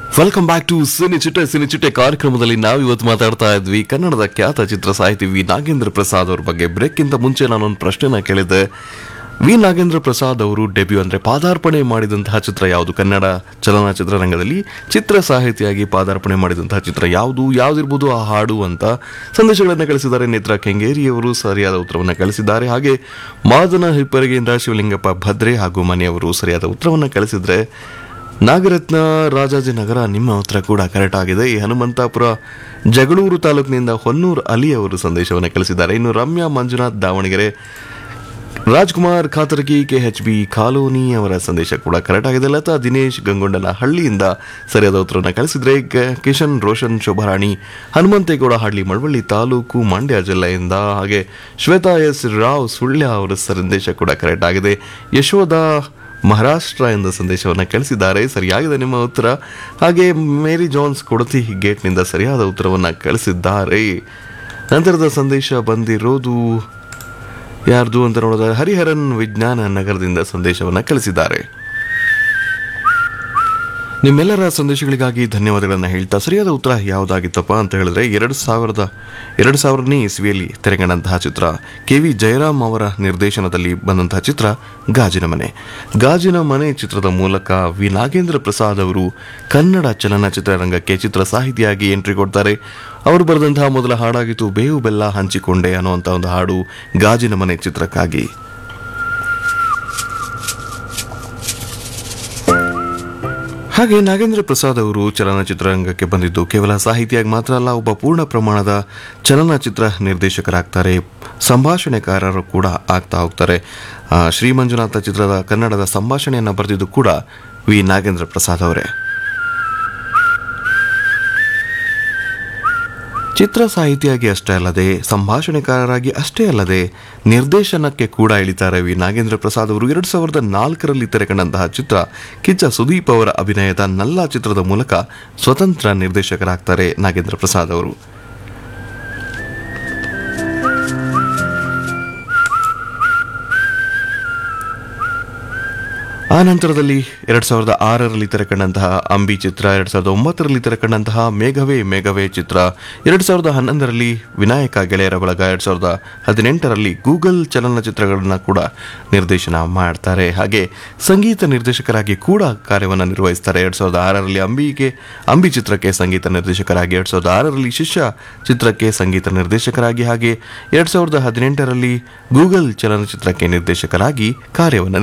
welcome back to Cini Chitte Cini Chitte ಕಾರ್ಯಕ್ರಮದಲ್ಲಿ ನಾವು ಇವತ್ತು ಮಾತಾಡ್ತಾ ಇದ್ವಿ ಕನ್ನಡದ ಖ್ಯಾತ ಚಿತ್ರ ಸಾಹಿತಿ ವಿ ನಾಗೇಂದ್ರ ಪ್ರಸಾದ್ ಅವ್ರ ಬಗ್ಗೆ ಬ್ರೇಕ್ಗಿಂತ ಮುಂಚೆ ನಾನೊಂದು ಪ್ರಶ್ನೆನ ಕೇಳಿದ್ದೆ ವಿ ನಾಗೇಂದ್ರ ಪ್ರಸಾದ್ ಅವರು ಡೆಬ್ಯೂ ಅಂದ್ರೆ ಪಾದಾರ್ಪಣೆ ಮಾಡಿದಂತಹ ಚಿತ್ರ ಯಾವುದು ಕನ್ನಡ ಚಲನಚಿತ್ರ ರಂಗದಲ್ಲಿ ಚಿತ್ರ ಸಾಹಿತಿಯಾಗಿ ಪಾದಾರ್ಪಣೆ ಮಾಡಿದಂತಹ ಚಿತ್ರ ಯಾವುದು ಯಾವ್ದಿರ್ಬೋದು ಆ ಹಾಡು ಅಂತ ಸಂದೇಶಗಳನ್ನು ಕಳಿಸಿದ್ದಾರೆ ನೇತ್ರ ಕೆಂಗೇರಿಯವರು ಸರಿಯಾದ ಉತ್ತರವನ್ನು ಕಳಿಸಿದ್ದಾರೆ ಹಾಗೆ ಮಾದನ ಹಿಪ್ಪರಿಗೆಯಿಂದ ಶಿವಲಿಂಗಪ್ಪ ಭದ್ರೆ ಹಾಗೂ ಮನೆಯವರು ಸರಿಯಾದ ಉತ್ತರವನ್ನು ಕಳಿಸಿದ್ರೆ ನಾಗರತ್ನ ರಾಜಾಜಿನಗರ ನಿಮ್ಮ ಉತ್ತರ ಕೂಡ ಕರೆಕ್ಟ್ ಆಗಿದೆ ಈ ಹನುಮಂತಾಪುರ ಜಗಳೂರು ತಾಲೂಕಿನಿಂದ ಹೊನ್ನೂರು ಅಲಿ ಅವರು ಸಂದೇಶವನ್ನು ಕಳಿಸಿದ್ದಾರೆ ಇನ್ನು Ramya Manjunath Davanagere Rajkumar Khatargi K H B colony ಅವರ ಸಂದೇಶ ಕೂಡ ಕರೆಕ್ಟ್ ಆಗಿದೆ ಲತಾ ದಿನೇಶ್ ಗಂಗೊಂಡನ ಹಳ್ಳಿಯಿಂದ ಸರಿಯಾದ ಉತ್ತರವನ್ನು ಕಳಿಸಿದ್ರೆ ಗ- ಕಿಶನ್ ರೋಷನ್ ಶೋಭಾರಾಣಿ ಹನುಮಂತೇಗೌಡ ಹಳ್ಳಿ ಮಳವಳ್ಳಿ ತಾಲೂಕು ಮಂಡ್ಯ ಜಿಲ್ಲೆಯಿಂದ ಹಾಗೆ ಶ್ವೇತಾ ಎಸ್ ರಾವ್ ಸುಳ್ಯ ಅವರ ಸಂದೇಶ ಕೂಡ ಕರೆಕ್ಟ್ ಆಗಿದೆ ಯಶೋಧ ಮಹಾರಾಷ್ಟ್ರ ಎಂದ ಸಂದೇಶವನ್ನು ಕಳಿಸಿದ್ದಾರೆ ಸರಿಯಾಗಿದೆ ನಿಮ್ಮ ಉತ್ತರ ಹಾಗೆ ಮೇರಿ ಜಾನ್ಸ್ ಕೊಡತಿ ಗೇಟ್ನಿಂದ ಸರಿಯಾದ ಉತ್ತರವನ್ನು ಕಳಿಸಿದ್ದಾರೆ ನಂತರದ ಸಂದೇಶ ಬಂದಿರೋದು ಯಾರ್ದು ಅಂತ ನೋಡಿದ್ರೆ ಹರಿಹರನ್ ವಿಜ್ಞಾನ ನಗರದಿಂದ ಸಂದೇಶವನ್ನು ಕಳಿಸಿದ್ದಾರೆ ನಿಮ್ಮೆಲ್ಲರ ಸಂದೇಶಗಳಿಗಾಗಿ ಧನ್ಯವಾದಗಳನ್ನು ಹೇಳ್ತಾ ಸರಿಯಾದ ಉತ್ತರ ಯಾವುದಾಗಿತ್ತಪ್ಪ ಅಂತ ಹೇಳಿದ್ರೆ ಎರಡು ಸಾವಿರದ ಎರಡು ಸಾವಿರನೇ ಇಸ್ವಿಯಲ್ಲಿ ತೆರೆಗಂಡಂತಹ ಚಿತ್ರ ಕೆ ವಿ ಜಯರಾಮ್ ಅವರ ನಿರ್ದೇಶನದಲ್ಲಿ ಬಂದಂತಹ ಚಿತ್ರ ಗಾಜಿನ ಮನೆ ಗಾಜಿನ ಮನೆ ಚಿತ್ರದ ಮೂಲಕ ವಿ ನಾಗೇಂದ್ರ ಪ್ರಸಾದ್ ಅವರು ಕನ್ನಡ ಚಲನಚಿತ್ರ ರಂಗಕ್ಕೆ ಚಿತ್ರ ಸಾಹಿತಿಯಾಗಿ ಎಂಟ್ರಿ ಕೊಡ್ತಾರೆ ಅವರು ಬರೆದಂತಹ ಮೊದಲ ಹಾಡಾಗಿತ್ತು ಬೇವು ಬೆಲ್ಲ ಹಂಚಿಕೊಂಡೆ ಅನ್ನುವಂಥ ಒಂದು ಹಾಡು ಗಾಜಿನ ಮನೆ ಚಿತ್ರಕ್ಕಾಗಿ ಹಾಗೆ ನಾಗೇಂದ್ರ ಪ್ರಸಾದ್ ಅವರು ಚಲನಚಿತ್ರರಂಗಕ್ಕೆ ಬಂದಿದ್ದು ಕೇವಲ ಸಾಹಿತಿಯಾಗಿ ಮಾತ್ರ ಅಲ್ಲ ಒಬ್ಬ ಪೂರ್ಣ ಪ್ರಮಾಣದ ಚಲನಚಿತ್ರ ನಿರ್ದೇಶಕರಾಗ್ತಾರೆ ಸಂಭಾಷಣೆಕಾರರು ಕೂಡ ಆಗ್ತಾ ಹೋಗ್ತಾರೆ ಆ, ಶ್ರೀ ಮಂಜುನಾಥ ಚಿತ್ರದ ಕನ್ನಡದ ಸಂಭಾಷಣೆಯನ್ನು ಬರೆದಿದ್ದು ಕೂಡ ವಿ ನಾಗೇಂದ್ರ ಪ್ರಸಾದ್ ಅವರೇ ಚಿತ್ರ ಸಾಹಿತಿಯಾಗಿ ಅಷ್ಟೇ ಅಲ್ಲದೆ ಸಂಭಾಷಣೆಕಾರರಾಗಿ ಅಷ್ಟೇ ಅಲ್ಲದೆ ನಿರ್ದೇಶನಕ್ಕೆ ಕೂಡ ಇಳಿತಾರೆ ವಿ ನಾಗೇಂದ್ರ ಪ್ರಸಾದ್ ಅವರು ಎರಡು ಸಾವಿರದ ನಾಲ್ಕರಲ್ಲಿ ತೆರೆಕಂಡಂತಹ ಚಿತ್ರ ಕಿಚ್ಚ ಸುದೀಪ್ ಅವರ ಅಭಿನಯದ ನಲ್ಲ ಚಿತ್ರದ ಮೂಲಕ ಸ್ವತಂತ್ರ ನಿರ್ದೇಶಕರಾಗ್ತಾರೆ ನಾಗೇಂದ್ರ ಪ್ರಸಾದ್ ಅವರು ಆ ನಂತರದಲ್ಲಿ ಎರಡ್ ಸಾವಿರದ ಆರರಲ್ಲಿ ತೆರೆಕಂಡಂತಹ ಅಂಬಿ ಚಿತ್ರ ಎರಡ್ ಸಾವಿರದ ಒಂಬತ್ತರಲ್ಲಿ ತೆರೆಕಂಡಂತಹ ಮೇಘವೇ ಮೇಘವೇ ಚಿತ್ರ ಎರಡ್ ಸಾವಿರದ ಹನ್ನೊಂದರಲ್ಲಿ ವಿನಾಯಕ ಗೆಳೆಯರ ಬಳಗ ಎರಡ್ ಸಾವಿರದ ಹದಿನೆಂಟರಲ್ಲಿ ಗೂಗಲ್ ಚಲನಚಿತ್ರಗಳನ್ನ ಕೂಡ ನಿರ್ದೇಶನ ಮಾಡ್ತಾರೆ ಹಾಗೆ ಸಂಗೀತ ನಿರ್ದೇಶಕರಾಗಿ ಕೂಡ ಕಾರ್ಯವನ್ನು ನಿರ್ವಹಿಸ್ತಾರೆ ಎರಡ್ ಸಾವಿರದ ಆರರಲ್ಲಿ ಅಂಬಿಗೆ ಅಂಬಿ ಚಿತ್ರಕ್ಕೆ ಸಂಗೀತ ನಿರ್ದೇಶಕರಾಗಿ ಎರಡ್ ಸಾವಿರದ ಆರರಲ್ಲಿ ಶಿಷ್ಯ ಚಿತ್ರಕ್ಕೆ ಸಂಗೀತ ನಿರ್ದೇಶಕರಾಗಿ ಹಾಗೆ ಎರಡ್ ಸಾವಿರದ ಹದಿನೆಂಟರಲ್ಲಿ ಗೂಗಲ್ ಚಲನಚಿತ್ರಕ್ಕೆ ನಿರ್ದೇಶಕರಾಗಿ ಕಾರ್ಯವನ್ನು